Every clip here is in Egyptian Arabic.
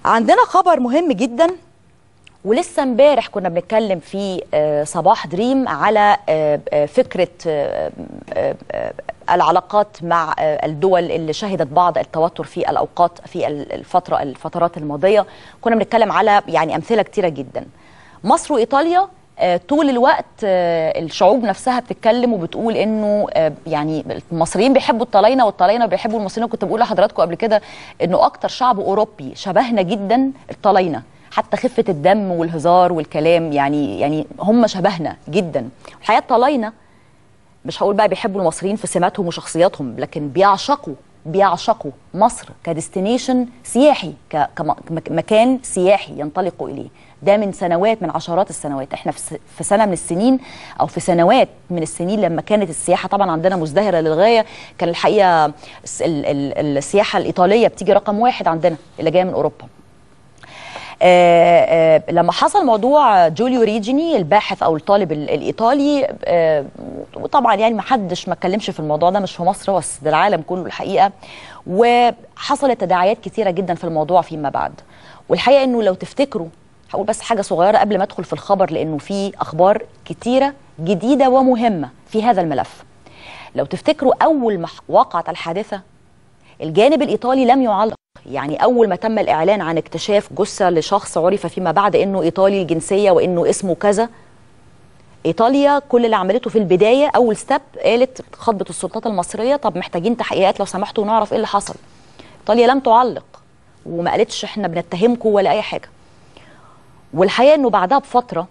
عندنا خبر مهم جدا ولسه امبارح كنا بنتكلم في آه، صباح دريم على آه، آه، فكره آه، آه، آه، العلاقات مع آه، الدول اللي شهدت بعض التوتر في الاوقات في ال- الفتره الفترات الماضيه كنا بنتكلم على يعني امثله كتيره جدا مصر وايطاليا آه، طول الوقت آه، الشعوب نفسها بتتكلم وبتقول انه آه، يعني المصريين بيحبوا الطلاينه والطلاينه بيحبوا المصريين كنت بقول لحضراتكم قبل كده انه اكتر شعب اوروبي شبهنا جدا الطلاينه حتى خفه الدم والهزار والكلام يعني يعني هم شبهنا جدا الحقيقه الطلاينه مش هقول بقى بيحبوا المصريين في سماتهم وشخصياتهم لكن بيعشقوا بيعشقوا مصر كديستنيشن سياحي ك- كم- مكان سياحي ينطلقوا اليه ده من سنوات من عشرات السنوات احنا في س- في سنه من السنين او في سنوات من السنين لما كانت السياحه طبعا عندنا مزدهره للغايه كان الحقيقه الس- ال- ال- السياحه الايطاليه بتيجي رقم واحد عندنا اللي جايه من اوروبا آه، آه، لما حصل موضوع جوليو ريجيني الباحث او الطالب ال- الايطالي آه، وطبعا يعني ما حدش ما اتكلمش في الموضوع ده مش في مصر بس ده العالم كله الحقيقه وحصلت تداعيات كتيره جدا في الموضوع فيما بعد والحقيقه انه لو تفتكروا هقول بس حاجه صغيره قبل ما ادخل في الخبر لانه في اخبار كتيره جديده ومهمه في هذا الملف لو تفتكروا اول ما وقعت الحادثه الجانب الايطالي لم يعلق يعني اول ما تم الاعلان عن اكتشاف جثه لشخص عرف فيما بعد انه ايطالي الجنسيه وانه اسمه كذا ايطاليا كل اللي عملته في البدايه اول ستيب قالت خطبت السلطات المصريه طب محتاجين تحقيقات لو سمحتوا ونعرف ايه اللي حصل ايطاليا لم تعلق وما قالتش احنا بنتهمكم ولا اي حاجه والحقيقه انه بعدها بفتره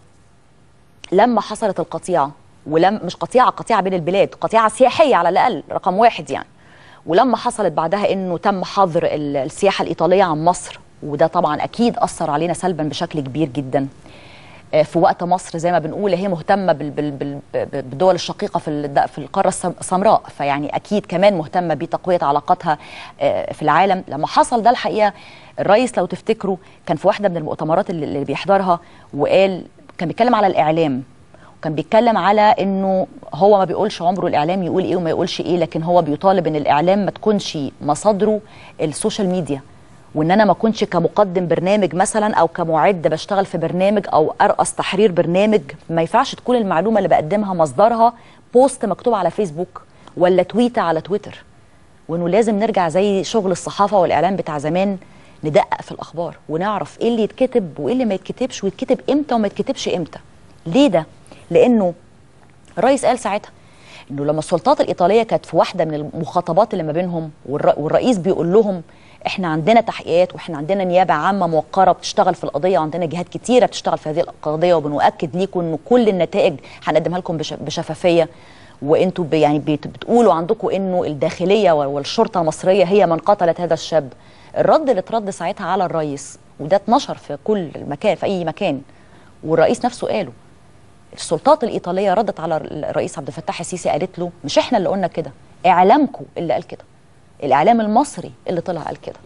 لما حصلت القطيعه ولم مش قطيعه قطيعه بين البلاد قطيعه سياحيه على الاقل رقم واحد يعني ولما حصلت بعدها انه تم حظر ال- السياحه الايطاليه عن مصر وده طبعا اكيد اثر علينا سلبا بشكل كبير جدا آه، في وقت مصر زي ما بنقول هي مهتمه بال- بال- بال- بالدول الشقيقه في الد- في القاره السم- السمراء فيعني اكيد كمان مهتمه بتقويه علاقاتها آه، في العالم لما حصل ده الحقيقه الرئيس لو تفتكروا كان في واحده من المؤتمرات اللي اللي بيحضرها وقال كان بيتكلم على الاعلام وكان بيتكلم على انه هو ما بيقولش عمره الاعلام يقول ايه وما يقولش ايه لكن هو بيطالب ان الاعلام ما تكونش مصادره السوشيال ميديا وان انا ما اكونش كمقدم برنامج مثلا او كمعد بشتغل في برنامج او ارأس تحرير برنامج ما ينفعش تكون المعلومه اللي بقدمها مصدرها بوست مكتوب على فيسبوك ولا تويته على تويتر وانه لازم نرجع زي شغل الصحافه والاعلام بتاع زمان ندقق في الاخبار ونعرف ايه اللي يتكتب وايه اللي ما يتكتبش ويتكتب امتى وما يتكتبش امتى ليه ده لانه الرئيس قال ساعتها انه لما السلطات الايطاليه كانت في واحده من المخاطبات اللي ما بينهم والر- والرئيس بيقول لهم احنا عندنا تحقيقات واحنا عندنا نيابه عامه موقره بتشتغل في القضيه وعندنا جهات كتيره بتشتغل في هذه القضيه وبنؤكد ليكم انه كل النتائج هنقدمها لكم بش- بشفافيه وانتوا ب- يعني بت- بتقولوا عندكم انه الداخليه وال- والشرطه المصريه هي من قتلت هذا الشاب الرد اللي اترد ساعتها على الرئيس وده اتنشر في كل مكان في اي مكان والرئيس نفسه قاله السلطات الايطاليه ردت على الرئيس عبد الفتاح السيسي قالت له مش احنا اللي قلنا كده اعلامكم اللي قال كده الاعلام المصري اللي طلع قال كده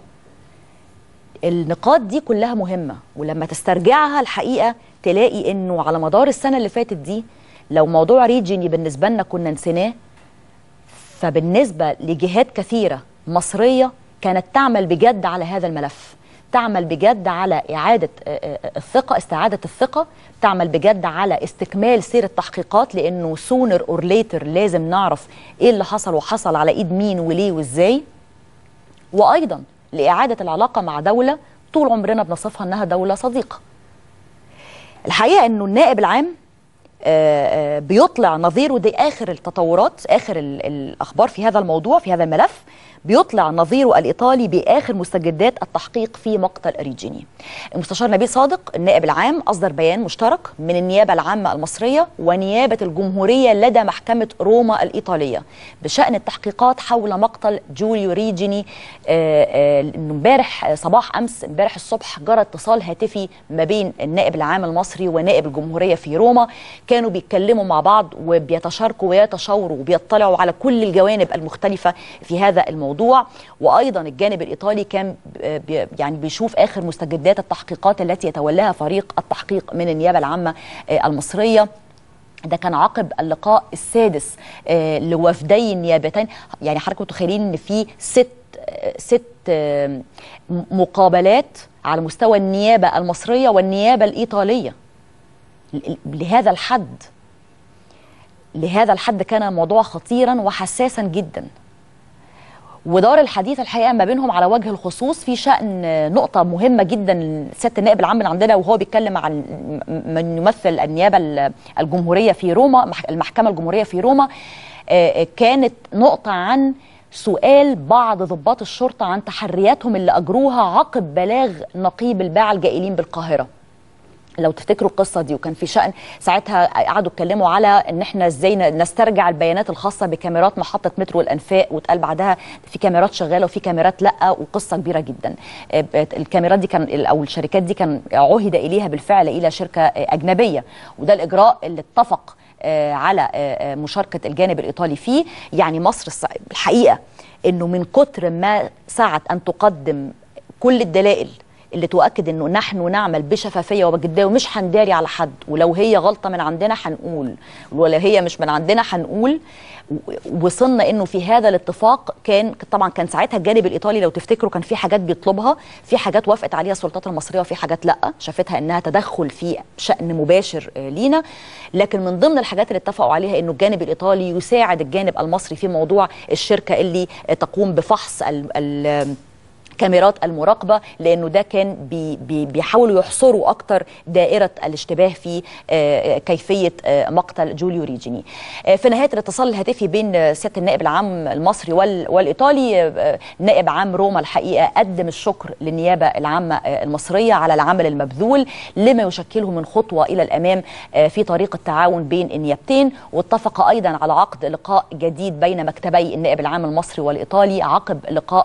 النقاط دي كلها مهمه ولما تسترجعها الحقيقه تلاقي انه على مدار السنه اللي فاتت دي لو موضوع ريجيني بالنسبه لنا كنا نسيناه فبالنسبه لجهات كثيره مصريه كانت تعمل بجد على هذا الملف تعمل بجد على اعاده آه، آه، الثقه استعاده الثقه تعمل بجد على استكمال سير التحقيقات لانه سونر اور ليتر لازم نعرف ايه اللي حصل وحصل على ايد مين وليه وازاي وايضا لاعاده العلاقه مع دوله طول عمرنا بنصفها انها دوله صديقه الحقيقه انه النائب العام آه، آه، بيطلع نظيره دي اخر التطورات اخر ال- الاخبار في هذا الموضوع في هذا الملف بيطلع نظيره الايطالي باخر مستجدات التحقيق في مقتل ريجيني. المستشار نبيل صادق النائب العام اصدر بيان مشترك من النيابه العامه المصريه ونيابه الجمهوريه لدى محكمه روما الايطاليه بشان التحقيقات حول مقتل جوليو ريجيني آه، آه، إنه امبارح آه، صباح امس امبارح الصبح جرى اتصال هاتفي ما بين النائب العام المصري ونائب الجمهوريه في روما كانوا بيتكلموا مع بعض وبيتشاركوا ويتشاوروا وبيطلعوا على كل الجوانب المختلفه في هذا الموضوع وايضا الجانب الايطالي كان بي يعني بيشوف اخر مستجدات التحقيقات التي يتولاها فريق التحقيق من النيابه العامه آه، المصريه ده كان عقب اللقاء السادس آه، لوفدي النيابتين يعني حضراتكم متخيلين ان في ست آه، ست آه، م- مقابلات على مستوى النيابه المصريه والنيابه الايطاليه لهذا الحد لهذا الحد كان الموضوع خطيرا وحساسا جدا ودار الحديث الحقيقه ما بينهم على وجه الخصوص في شان نقطه مهمه جدا سياده النائب العام عندنا وهو بيتكلم عن من يمثل النيابه الجمهوريه في روما المحكمه الجمهوريه في روما كانت نقطه عن سؤال بعض ضباط الشرطه عن تحرياتهم اللي اجروها عقب بلاغ نقيب الباعه الجائلين بالقاهره لو تفتكروا القصه دي وكان في شان ساعتها قعدوا اتكلموا على ان احنا ازاي نسترجع البيانات الخاصه بكاميرات محطه مترو الانفاق واتقال بعدها في كاميرات شغاله وفي كاميرات لا وقصه كبيره جدا الكاميرات دي كان او الشركات دي كان عهد اليها بالفعل الى شركه اجنبيه وده الاجراء اللي اتفق على مشاركه الجانب الايطالي فيه يعني مصر الحقيقه انه من كتر ما سعت ان تقدم كل الدلائل اللي تؤكد انه نحن نعمل بشفافيه وبجديه ومش هنداري على حد ولو هي غلطه من عندنا هنقول ولو هي مش من عندنا هنقول وصلنا انه في هذا الاتفاق كان طبعا كان ساعتها الجانب الايطالي لو تفتكروا كان في حاجات بيطلبها في حاجات وافقت عليها السلطات المصريه وفي حاجات لا شافتها انها تدخل في شان مباشر لينا لكن من ضمن الحاجات اللي اتفقوا عليها انه الجانب الايطالي يساعد الجانب المصري في موضوع الشركه اللي تقوم بفحص ال ال كاميرات المراقبه لانه ده كان بي بي بيحاولوا يحصروا اكتر دائره الاشتباه في كيفيه مقتل جوليو ريجيني. في نهايه الاتصال الهاتفي بين سياده النائب العام المصري والايطالي نائب عام روما الحقيقه قدم الشكر للنيابه العامه المصريه على العمل المبذول لما يشكله من خطوه الى الامام في طريق التعاون بين النيابتين واتفق ايضا على عقد لقاء جديد بين مكتبي النائب العام المصري والايطالي عقب لقاء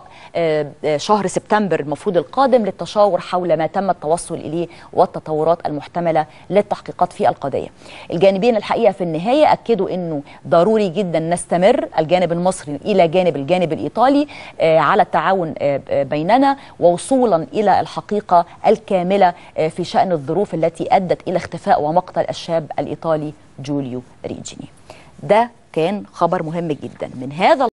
شهر سبتمبر المفروض القادم للتشاور حول ما تم التوصل اليه والتطورات المحتمله للتحقيقات في القضيه. الجانبين الحقيقه في النهايه اكدوا انه ضروري جدا نستمر الجانب المصري الى جانب الجانب الايطالي على التعاون بيننا ووصولا الى الحقيقه الكامله في شان الظروف التي ادت الى اختفاء ومقتل الشاب الايطالي جوليو ريجيني. ده كان خبر مهم جدا من هذا